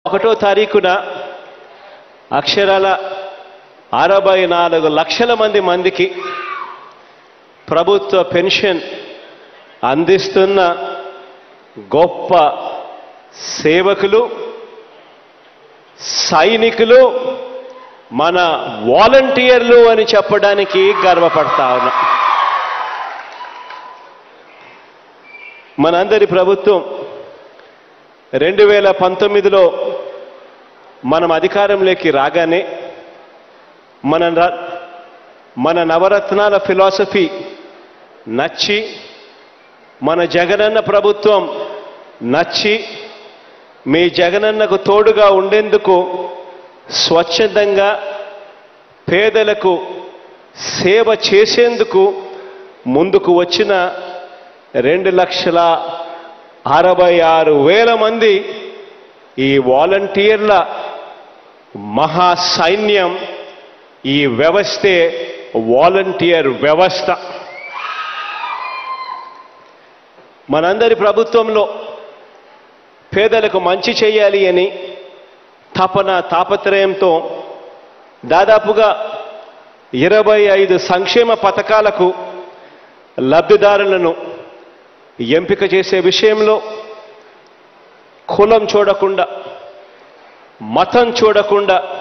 ఒకటో తారీఖున అక్షరాల అరవై నాలుగు లక్షల మంది మందికి ప్రభుత్వ పెన్షన్ అందిస్తున్న గొప్ప సేవకులు సైనికులు మన వాలంటీర్లు అని చెప్పడానికి గర్వపడతా ఉన్నా మనందరి ప్రభుత్వం రెండు వేల పంతొమ్మిదిలో మనం అధికారంలోకి రాగానే మన ర- మన నవరత్నాల ఫిలాసఫీ నచ్చి మన జగనన్న ప్రభుత్వం నచ్చి మీ జగనన్నకు తోడుగా ఉండేందుకు స్వచ్ఛందంగా పేదలకు సేవ చేసేందుకు ముందుకు వచ్చిన రెండు లక్షల అరవై ఆరు వేల మంది ఈ వాలంటీర్ల మహా సైన్యం ఈ వ్యవస్థే వాలంటీర్ వ్యవస్థ మనందరి ప్రభుత్వంలో పేదలకు మంచి చేయాలి అని తపన తాపత్రయంతో దాదాపుగా ఇరవై ఐదు సంక్షేమ పథకాలకు లబ్ధిదారులను ఎంపిక చేసే విషయంలో కులం చూడకుండా మతం చూడకుండా